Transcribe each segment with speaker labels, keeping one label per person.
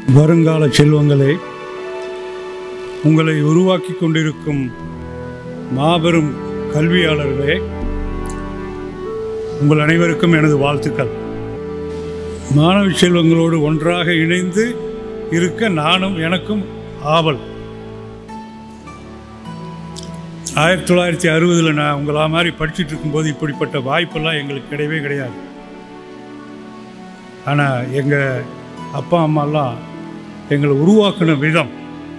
Speaker 1: வருங்கால செல்வங்களே உங்களை உருவாக்கி கொண்டிருக்கும் மாபெரும் கல்வியாளர்களே உங்கள் அனைவருக்கும் எனது வாழ்த்துக்கள் மாணவ செல்வங்களோடு ஒன்றாக இணைந்து இருக்க நானும் எனக்கும் ஆவல் ஆயிரத்தி தொள்ளாயிரத்தி அறுபதில் நான் உங்களா மாதிரி படிச்சுட்டு இருக்கும்போது இப்படிப்பட்ட வாய்ப்பெல்லாம் எங்களுக்கு கிடையவே கிடையாது ஆனால் எங்கள் அப்பா அம்மாலாம் எங்களை உருவாக்கின விதம்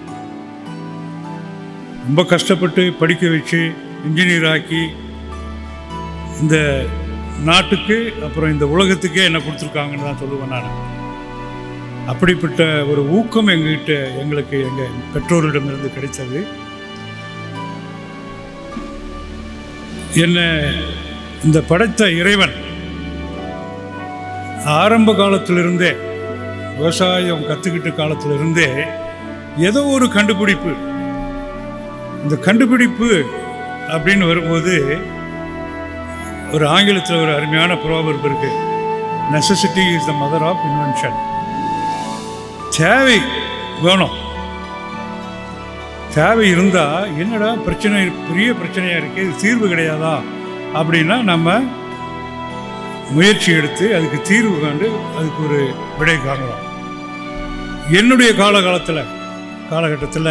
Speaker 1: ரொம்ப கஷ்டப்பட்டு படிக்க வச்சு இன்ஜினியர் ஆக்கி இந்த நாட்டுக்கு அப்புறம் இந்த உலகத்துக்கே என்ன கொடுத்துருக்காங்கன்னு தான் சொல்லுவேன் நான் அப்படிப்பட்ட ஒரு ஊக்கம் எங்ககிட்ட எங்களுக்கு எங்கள் பெற்றோரிடமிருந்து கிடைத்தது என்ன இந்த படைத்த இறைவன் ஆரம்ப காலத்திலிருந்தே விவசாயம் கற்றுக்கிட்ட காலத்திலிருந்தே ஏதோ ஒரு கண்டுபிடிப்பு இந்த கண்டுபிடிப்பு அப்படின்னு வரும்போது ஒரு ஆங்கிலத்தில் ஒரு அருமையான ப்ரோவர்ப் இருக்கு necessity is the mother of invention தேவை வேணும் தேவை இருந்தால் என்னடா பிரச்சனை பெரிய பிரச்சனையாக இருக்குது இது தீர்வு கிடையாதா அப்படின்னா நம்ம முயற்சி எடுத்து அதுக்கு தீர்வு கண்டு அதுக்கு ஒரு விடை காணலாம் என்னுடைய காலகாலத்தில் காலகட்டத்தில்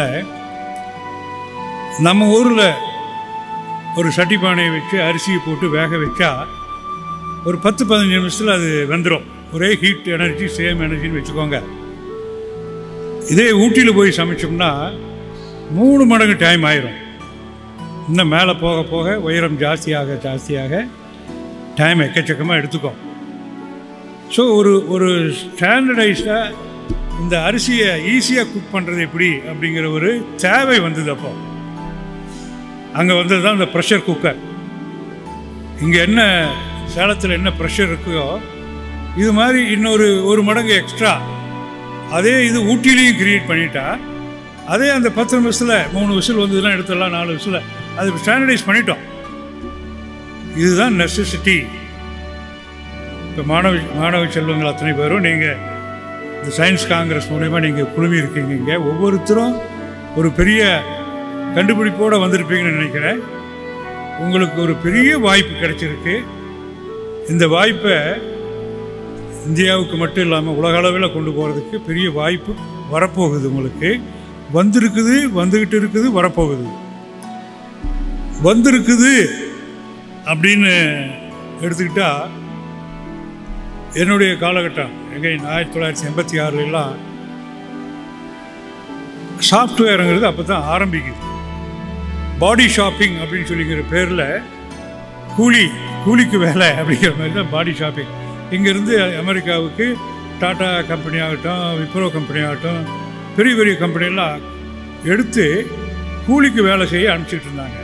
Speaker 1: நம்ம ஊரில் ஒரு சட்டி பானையை வச்சு அரிசியை போட்டு வேக வச்சா ஒரு பத்து பதினஞ்சு நிமிஷத்தில் அது வெந்துடும் ஒரே ஹீட் எனர்ஜி சேம் எனர்ஜின்னு வச்சுக்கோங்க இதே ஊட்டியில் போய் சமைச்சோம்னா மூணு மடங்கு டைம் ஆயிரும் இன்னும் மேலே போக போக உயரம் ஜாஸ்தியாக ஜாஸ்தியாக டைம் எக்கச்சக்கமாக எடுத்துக்கும் ஸோ ஒரு ஒரு ஸ்டாண்டர்டைஸ்டாக இந்த அரிசியை ஈஸியாக குக் பண்ணுறது எப்படி அப்படிங்கிற ஒரு தேவை வந்தது அப்போ அங்கே வந்தது தான் இந்த ப்ரெஷர் குக்கர் இங்கே என்ன சேலத்தில் என்ன ப்ரெஷர் இருக்கோ இது மாதிரி இன்னொரு ஒரு மடங்கு எக்ஸ்ட்ரா அதே இது ஊட்டிலையும் கிரியேட் பண்ணிட்டா அதே அந்த பத்து நிமிஷத்தில் மூணு விசில் வந்ததுலாம் எடுத்துடலாம் நாலு விசில் அது ஸ்டாண்டர்டைஸ் பண்ணிட்டோம் இதுதான் நெசசிட்டி இப்போ மாணவ மாணவ செல்வங்கள் அத்தனை பேரும் நீங்கள் இந்த சயின்ஸ் காங்கிரஸ் மூலயமா நீங்கள் குழுமி இருக்கீங்க இங்கே ஒவ்வொருத்தரும் ஒரு பெரிய கண்டுபிடிப்போடு வந்திருப்பீங்கன்னு நினைக்கிறேன் உங்களுக்கு ஒரு பெரிய வாய்ப்பு கிடைச்சிருக்கு இந்த வாய்ப்பை இந்தியாவுக்கு மட்டும் இல்லாமல் உலக அளவில் கொண்டு போகிறதுக்கு பெரிய வாய்ப்பு வரப்போகுது உங்களுக்கு வந்திருக்குது வந்துக்கிட்டு இருக்குது வரப்போகுது வந்திருக்குது அப்படின்னு எடுத்துக்கிட்டா என்னுடைய காலகட்டம் எங்கே ஆயிரத்தி தொள்ளாயிரத்தி எண்பத்தி ஆறுலாம் சாஃப்ட்வேருங்கிறது அப்போ தான் ஆரம்பிக்குது பாடி ஷாப்பிங் அப்படின்னு சொல்லிக்கிற பேரில் கூலி கூலிக்கு வேலை அப்படிங்கிற மாதிரி தான் பாடி ஷாப்பிங் இங்கேருந்து அமெரிக்காவுக்கு டாடா கம்பெனி ஆகட்டும் விப்ரோ கம்பெனி ஆகட்டும் பெரிய பெரிய கம்பெனியெல்லாம் எடுத்து கூலிக்கு வேலை செய்ய அனுப்பிச்சிட்டு இருந்தாங்க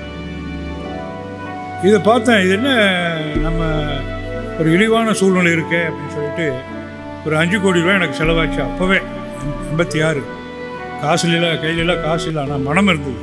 Speaker 1: இதை பார்த்தேன் இது என்ன நம்ம ஒரு இழிவான சூழ்நிலை இருக்கே அப்படின்னு சொல்லிட்டு ஒரு அஞ்சு கோடி ரூபாய் எனக்கு செலவாச்சு அப்போவே எண்பத்தி ஆறு காசு இல்லை கையிலலாம் காசு இல்லை ஆனால் மனம் இருந்தது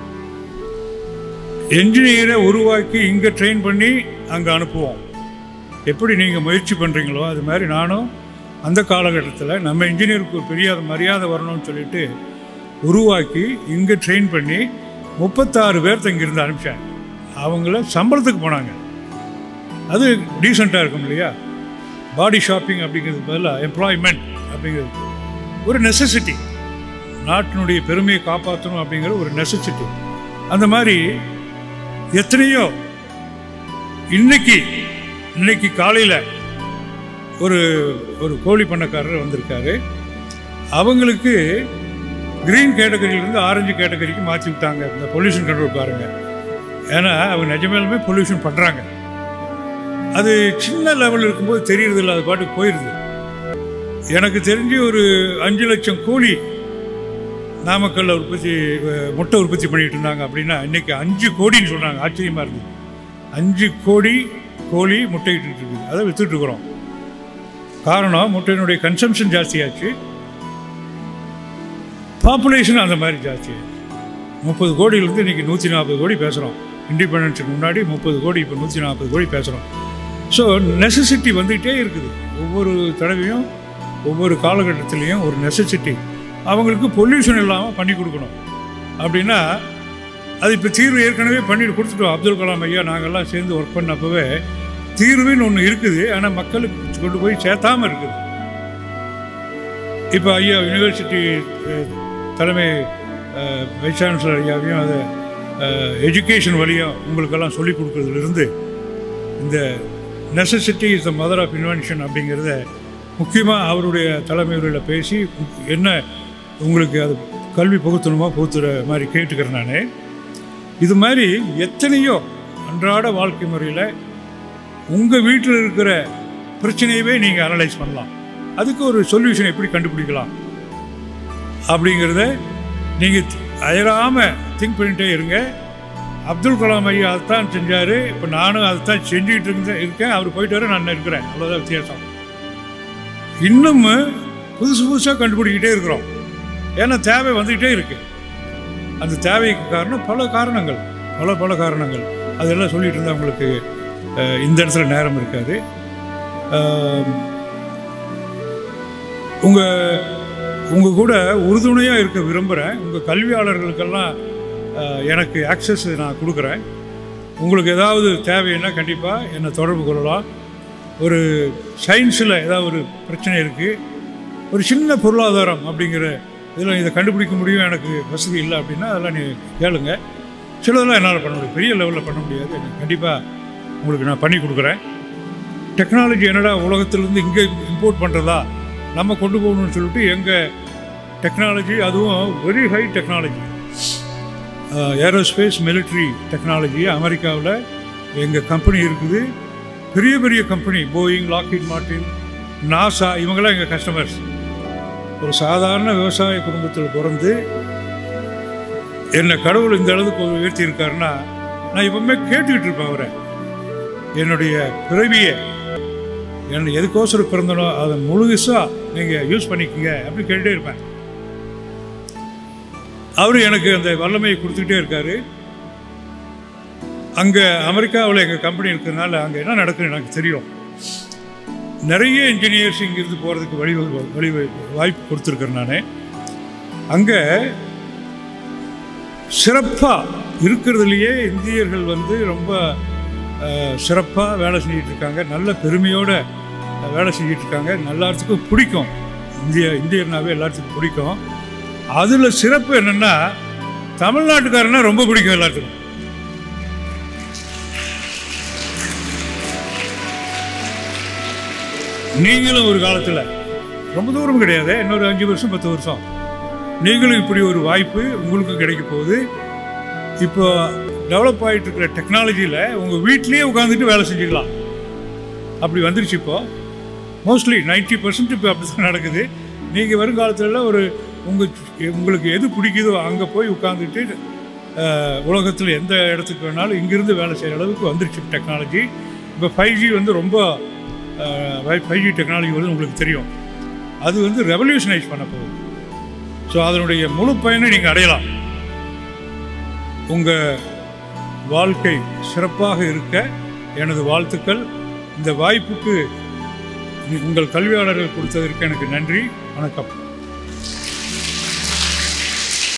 Speaker 1: என்ஜினியரை உருவாக்கி இங்கே ட்ரெயின் பண்ணி அங்கே அனுப்புவோம் எப்படி நீங்கள் முயற்சி பண்ணுறீங்களோ அது மாதிரி நானும் அந்த காலகட்டத்தில் நம்ம இன்ஜினியருக்கு ஒரு பெரிய மரியாதை வரணும்னு சொல்லிட்டு உருவாக்கி இங்கே ட்ரெயின் பண்ணி முப்பத்தாறு பேர்த்த இங்கேருந்து அனுப்பிச்சேன் அவங்கள சம்பளத்துக்கு போனாங்க அது டீசெண்டாக இருக்கும் இல்லையா பாடி ஷாப்பிங் அப்படிங்கிறது பதிலாக எம்ப்ளாய்மெண்ட் அப்படிங்கிறது ஒரு நெசசிட்டி நாட்டினுடைய பெருமையை காப்பாற்றணும் அப்படிங்கிற ஒரு நெசசிட்டி அந்த மாதிரி எத்தனையோ இன்னைக்கு இன்னைக்கு காலையில் ஒரு ஒரு கோழி பண்ணக்காரர் வந்திருக்காரு அவங்களுக்கு க்ரீன் கேட்டகரியிலேருந்து ஆரஞ்சு கேட்டகரிக்கு மாற்றி விட்டாங்க இந்த பொல்யூஷன் கண்ட்ரோல்காரங்க ஏன்னா அவங்க நிஜமேலுமே பொல்யூஷன் பண்ணுறாங்க அது சின்ன லெவல் இருக்கும்போது தெரியறதில்ல அது பாட்டுக்கு போயிடுது எனக்கு தெரிஞ்சு ஒரு அஞ்சு லட்சம் கோழி நாமக்கல்ல உற்பத்தி முட்டை உற்பத்தி பண்ணிட்டு இருந்தாங்க அப்படின்னா இன்னைக்கு அஞ்சு கோடின்னு சொல்கிறாங்க ஆச்சரியமாக இருந்தது அஞ்சு கோடி கோழி முட்டையிட்டு இருக்குது அதை வித்துட்டு இருக்கிறோம் காரணம் முட்டையினுடைய கன்சம்ஷன் ஜாஸ்தியாச்சு பாப்புலேஷன் அந்த மாதிரி ஜாஸ்தியாச்சு முப்பது கோடியிலேருந்து இன்றைக்கி நூற்றி நாற்பது கோடி பேசுகிறோம் இண்டிபெண்டன்ஸுக்கு முன்னாடி முப்பது கோடி இப்போ நூற்றி நாற்பது கோடி பேசுகிறோம் ஸோ நெசசிட்டி வந்துகிட்டே இருக்குது ஒவ்வொரு தடவையும் ஒவ்வொரு காலகட்டத்திலையும் ஒரு நெசசிட்டி அவங்களுக்கு பொல்யூஷன் இல்லாமல் பண்ணி கொடுக்கணும் அப்படின்னா அது இப்போ தீர்வு ஏற்கனவே பண்ணிட்டு கொடுத்துட்டோம் அப்துல் கலாம் ஐயா நாங்கள்லாம் சேர்ந்து ஒர்க் பண்ணப்பவே தீர்வுன்னு ஒன்று இருக்குது ஆனால் மக்களுக்கு கொண்டு போய் சேர்த்தாம இருக்குது இப்போ ஐயா யூனிவர்சிட்டி அஹ், தலைமை அஹ், வைஸ் சான்சலர் ஐயாவையும் அதை எஜுகேஷன் வழியாக உங்களுக்கெல்லாம் சொல்லிக் கொடுக்கறதுலேருந்து இந்த necessity is the mother of invention அப்படிங்கிறத முக்கியமாக அவருடைய தலைமையில் பேசி என்ன உங்களுக்கு அது கல்வி புகுத்தணுமா புகுத்துற மாதிரி கேட்டுக்கிறேன் நான் இது மாதிரி எத்தனையோ அன்றாட வாழ்க்கை முறையில் உங்கள் வீட்டில் இருக்கிற பிரச்சனையவே நீங்கள் அனலைஸ் பண்ணலாம் அதுக்கு ஒரு சொல்யூஷன் எப்படி கண்டுபிடிக்கலாம் அப்படிங்கிறத நீங்கள் அயராமல் திங்க் பண்ணிட்டே இருங்க அப்துல் கலாம் ஐயா அதைத்தான் செஞ்சார் இப்போ நானும் அதைத்தான் செஞ்சுக்கிட்டு இருந்தேன் இருக்கேன் அவர் போயிட்டு வர நான் இருக்கிறேன் அவ்வளோதான் வித்தியாசம் இன்னும் புதுசு புதுசாக கண்டுபிடிக்கிட்டே இருக்கிறோம் ஏன்னா தேவை வந்துக்கிட்டே இருக்கு அந்த தேவைக்கு காரணம் பல காரணங்கள் பல பல காரணங்கள் அதெல்லாம் சொல்லிட்டு இருந்தால் உங்களுக்கு அஹ், இந்த இடத்துல நேரம் இருக்காது உங்கள் உங்கள் கூட உறுதுணையாக இருக்க விரும்புகிறேன் உங்கள் கல்வியாளர்களுக்கெல்லாம் அஹ், எனக்கு ஆக்சஸ் நான் கொடுக்குறேன் உங்களுக்கு ஏதாவது தேவைன்னா கண்டிப்பாக என்னை தொடர்பு கொள்ளலாம் ஒரு சயின்ஸில் ஏதாவது ஒரு பிரச்சனை இருக்குது ஒரு சின்ன பொருளாதாரம் அப்படிங்கிற இதில் இதை கண்டுபிடிக்க முடியும் எனக்கு வசதி இல்லை அப்படின்னா அதெல்லாம் நீ கேளுங்க சிலதெல்லாம் என்னால் பண்ண முடியும் பெரிய லெவலில் பண்ண முடியாது எனக்கு கண்டிப்பாக உங்களுக்கு நான் பண்ணி கொடுக்குறேன் டெக்னாலஜி என்னடா உலகத்திலேருந்து இங்கே இம்போர்ட் பண்ணுறதா நம்ம கொண்டு போகணும்னு சொல்லிட்டு எங்கள் டெக்னாலஜி அதுவும் very high technology aerospace military technology அமெரிக்காவில் எங்கள் கம்பெனி இருக்குது பெரிய பெரிய company Boeing Lockheed Martin NASA இவங்கெல்லாம் எங்கள் கஸ்டமர்ஸ் ஒரு சாதாரண விவசாய குடும்பத்தில் பிறந்து என்னை கடவுள் இந்த அளவுக்கு உயர்த்தி இருக்காருன்னா நான் எப்பவுமே கேட்டுக்கிட்டு இருப்பேன் அவரை என்னுடைய பிறவியை என்ன எதுக்கோசரம் பிறந்தனோ அதை முழுசாக நீங்கள் யூஸ் பண்ணிக்கங்க அப்படின்னு கேட்டுட்டே இருப்பேன் அவர் எனக்கு அந்த வல்லமையை கொடுத்துக்கிட்டே இருக்காரு அங்கே அமெரிக்காவில் எங்கள் கம்பெனி இருக்கிறதுனால அங்கே என்ன நடக்குதுன்னு எனக்கு தெரியும் நிறைய இன்ஜினியர்ஸ் இங்கிருந்து போகிறதுக்கு வழி வழி வாய்ப்பு கொடுத்துருக்கேன் நான் அங்கே சிறப்பாக இருக்கிறதுலையே இந்தியர்கள் வந்து ரொம்ப சிறப்பாக வேலை செஞ்சிட்டு இருக்காங்க நல்ல பெருமையோட அஹ், வேலை செஞ்சிட்டு இருக்காங்க எல்லாத்துக்கும் பிடிக்கும் இந்திய இந்தியர்னாவே எல்லாத்துக்கும் பிடிக்கும் அதில் சிறப்பு என்னென்னா தமிழ்நாட்டுக்காரனா ரொம்ப பிடிக்கும் எல்லாத்துக்கும் நீங்களும் ஒரு காலத்தில் ரொம்ப தூரம் கிடையாது இன்னொரு அஞ்சு வருஷம் பத்து வருஷம் நீங்களும் இப்படி ஒரு வாய்ப்பு உங்களுக்கு கிடைக்க போகுது இப்போ டெவலப் ஆகிட்டு இருக்கிற டெக்னாலஜியில் உங்கள் வீட்டிலேயே உட்காந்துட்டு வேலை செஞ்சுக்கலாம் அப்படி வந்துருச்சு இப்போ மோஸ்ட்லி 90% பர்சன்ட் இப்போ அப்படி தான் நடக்குது நீங்கள் வருங்காலத்தில் ஒரு உங்கள் உங்களுக்கு எது பிடிக்குதோ அங்கே போய் உட்காந்துட்டு உலகத்தில் எந்த இடத்துக்கு வேணாலும் இங்கிருந்து வேலை செய்கிற அளவுக்கு வந்துருச்சு டெக்னாலஜி இப்போ ஃபைவ் ஜி வந்து ரொம்ப ஃபைவ் ஜி டெக்னாலஜி வந்து உங்களுக்கு தெரியும் அது வந்து ரெவல்யூஷனைஸ் பண்ண போகுது ஸோ அதனுடைய முழு பயனை நீங்கள் அடையலாம் உங்கள் வாழ்க்கை சிறப்பாக இருக்க எனது வாழ்த்துக்கள் இந்த வாய்ப்புக்கு உங்கள் கல்வியாளர்கள் கொடுத்ததற்கு எனக்கு நன்றி வணக்கம்